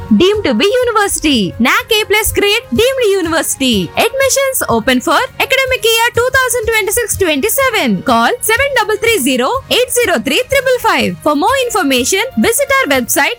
deemed to be university. NAC A plus grade deemed university. Admissions open for academic year 2026-27. Call 7330-803-555. For more information, visit our website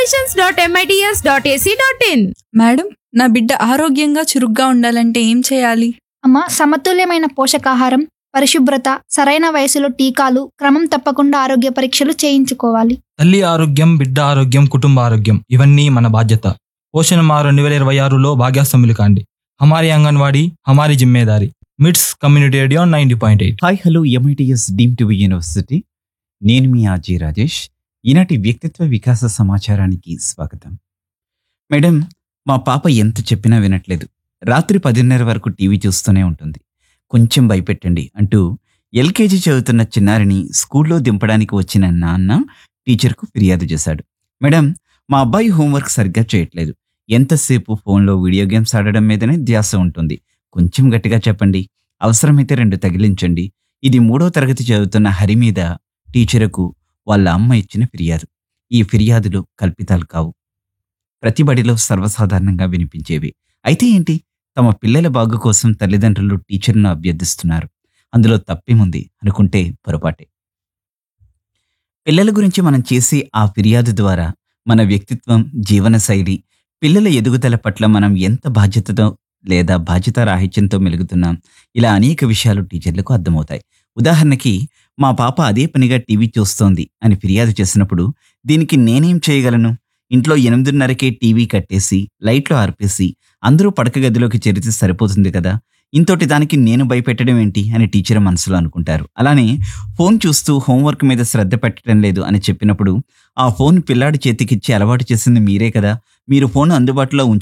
admissions.mits.ac.in. Madam నా బిడ్డ ఆరోగ్యంగా చురుగ్గా ఉండాలంటే ఏం చేయాలి అమ్మ సమతుల్యమైన పోషకాహారం పరిశుభ్రత సరైన వయసులో టీకాలు క్రమం తప్పకుండా ఆరోగ్య పరీక్షలు చేయించుకోవాలి తల్లి ఆరోగ్యం బిడ్డ ఆరోగ్యం కుటుంబ ఆరోగ్యం ఇవన్నీ మన బాధ్యత పోషణ మా రెండు వేల ఇరవై ఆరులో భాగ్యాస్తంభులు కాండి హమారి అంగన్వాడీ హమారి జిమ్మేదారి MITS community radio ninety point eight hi hello MITS deemed to be university నేను మీ ఆజీ రాజేష్ ఈనాటి వ్యక్తిత్వ వికాస సమాచారానికి స్వాగతం మేడం మా పాప ఎంత చెప్పినా వినట్లేదు రాత్రి పదిన్నర వరకు టీవీ చూస్తూనే ఉంటుంది కొంచెం భయపెట్టండి అంటూ ఎల్కేజీ చదువుతున్న చిన్నారిని స్కూల్లో దింపడానికి వచ్చిన నాన్న టీచర్కు ఫిర్యాదు చేశాడు మేడం మా అబ్బాయి హోంవర్క్ సరిగ్గా చేయట్లేదు ఎంతసేపు ఫోన్లో వీడియో గేమ్స్ ఆడడం మీదనే ధ్యాస ఉంటుంది కొంచెం గట్టిగా చెప్పండి అవసరమైతే రెండు తగిలించండి ఇది మూడో తరగతి చదువుతున్న హరి మీద టీచరుకు వాళ్ళ అమ్మ ఇచ్చిన ఫిర్యాదు ఈ ఫిర్యాదులు కల్పితాలు కావు ప్రతి బడిలో సర్వసాధారణంగా వినిపించేవి అయితే ఏంటి తమ పిల్లల బాగు కోసం తల్లిదండ్రులు టీచర్ను అభ్యర్థిస్తున్నారు అందులో తప్పేముంది అనుకుంటే పొరపాటే పిల్లల గురించి మనం చేసే ఆ ఫిర్యాదు ద్వారా మన వ్యక్తిత్వం జీవనశైలి పిల్లల ఎదుగుదల పట్ల మనం ఎంత బాధ్యతతో లేదా బాధ్యత రాహిత్యంతో మెలుగుతున్నాం ఇలా అనేక విషయాలు టీచర్లకు అర్థమవుతాయి ఉదాహరణకి మా పాప అదే పనిగా టీవీ చూస్తోంది అని ఫిర్యాదు చేసినప్పుడు దీనికి నేనేం చేయగలను ఇంట్లో ఎనిమిదిన్నరకే టీవీ కట్టేసి లైట్లు ఆర్పేసి అందరూ పడక గదిలోకి చేరితే సరిపోతుంది కదా ఇంతోటి దానికి నేను భయపెట్టడం ఏంటి అని టీచర్ మనసులో అనుకుంటారు అలానే ఫోన్ చూస్తూ హోంవర్క్ మీద శ్రద్ధ పెట్టడం లేదు అని చెప్పినప్పుడు ఆ ఫోన్ పిల్లాడి చేతికిచ్చి అలవాటు చేసింది మీరే కదా మీరు ఫోన్ అందుబాటులో ఉంచు